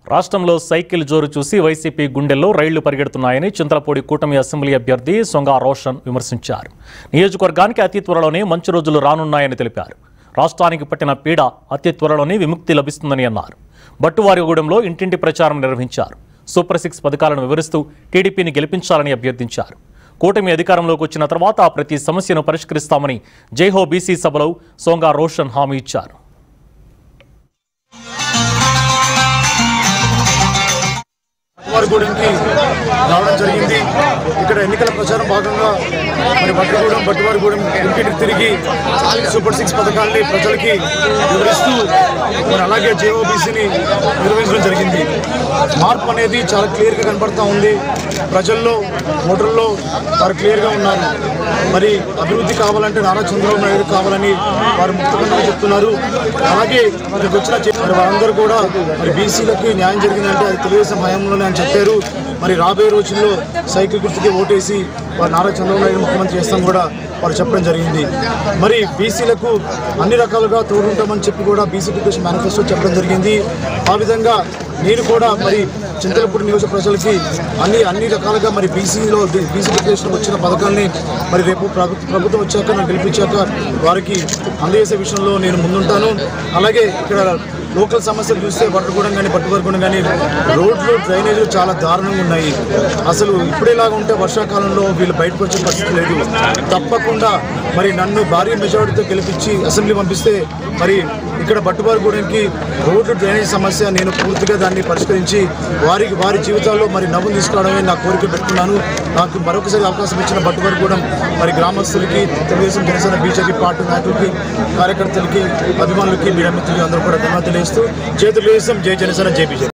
రాష్ట్రంలో సైకిల్ జోరు చూసి వైసీపీ గుండెల్లో రైళ్లు పరిగెడుతున్నాయని చింతలపూడి కూటమి అసెంబ్లీ అభ్యర్థి సొంగా రోషన్ విమర్శించారు నియోజకవర్గానికి అతి త్వరలోనే మంచి రోజులు రానున్నాయని తెలిపారు రాష్ట్రానికి పట్టిన పీడ అతి త్వరలోనే విముక్తి లభిస్తుందని అన్నారు బట్టువారిగూడెంలో ఇంటింటి ప్రచారం నిర్వహించారు సూపర్ సిక్స్ పథకాలను వివరిస్తూ టీడీపీని గెలిపించాలని అభ్యర్థించారు కూటమి అధికారంలోకి వచ్చిన తర్వాత ప్రతి సమస్యను పరిష్కరిస్తామని జైహో బీసీ సభలో సోంగా రోషన్ హామీ ఇచ్చారు బట్టువారిగూడెంకి రావడం జరిగింది ఇక్కడ ఎన్నికల ప్రచారం భాగంగా మరి బట్టుగూడెం బట్టువారిగూడెం ఇంటికి తిరిగి సూపర్ సిక్స్ పథకాల్ని ప్రజలకి వివరిస్తూ మరి అలాగే జేఓబీసీని నిర్వహించడం జరిగింది మార్పు అనేది చాలా క్లియర్గా కనబడతా ఉంది ప్రజల్లో ఓటర్లో వారు క్లియర్గా ఉన్నారు మరి అభివృద్ధి కావాలంటే నారా చంద్రబాబు నాయుడు కావాలని వారు ముక్తకంగా చెప్తున్నారు అలాగే ఇక్కడికి వచ్చిన చే- మరి వారందరూ కూడా మరి బీసీలకి న్యాయం జరిగిందంటే అది తెలుగుదేశం హయాంలోనే అని చెప్పారు మరి రాబోయే రోజుల్లో సైకిల్ గుర్తుకి ఓటేసి వారు నారా చంద్రబాబు నాయుడు ముఖ్యమంత్రి చేస్తాం కూడా వారు చెప్పడం జరిగింది మరి బీసీలకు అన్ని రకాలుగా తోడుంటామని చెప్పి కూడా బీసీ డిప్యూషన్ మేనిఫెస్టో చెప్పడం జరిగింది ఆ విధంగా నేను కూడా మరి చింతలపూడి నియోజక ప్రజలకి అన్ని అన్ని రకాలుగా మరి బీసీలో బీసీ డిప్యూషన్ వచ్చిన పథకాల్ని మరి రేపు ప్రభుత్వం ప్రభుత్వం వచ్చాక నన్ను గెలిపించాక వారికి అందజేసే విషయంలో నేను ముందుంటాను అలాగే ఇక్కడ లోకల్ సమస్యలు చూస్తే వడ్రగూడెం కానీ పట్టువరగూడెం కానీ రోడ్లు డ్రైనేజీలు చాలా దారుణంగా ఉన్నాయి అసలు ఇప్పుడేలాగా ఉంటే వర్షాకాలంలో వీళ్ళు బయటకు వచ్చే పరిస్థితి లేదు తప్పకుండా మరి నన్ను భారీ మెజారిటీతో గెలిపించి అసెంబ్లీ పంపిస్తే మరి ఇక్కడ బట్టువారిగూడెంకి రోడ్లు డ్రైనేజ్ సమస్య నేను పూర్తిగా దాన్ని పరిష్కరించి వారికి వారి జీవితాల్లో మరి నవ్వు తీసుకురావడమే నా కోరిక పెట్టుకున్నాను నాకు మరొకసారి అవకాశం ఇచ్చిన బట్టువారిగూడెం మరి గ్రామస్తులకి తెలుగుదేశం జనసేన బీజేపీ పార్టీ నాయకులకి కార్యకర్తలకి అభిమానులకి మీడియా మిత్రులకి అందరూ కూడా ధన్యవాదాలు తెలియజేస్తూ జై తెలుగుదేశం జై జనసేన జై బీజేపీ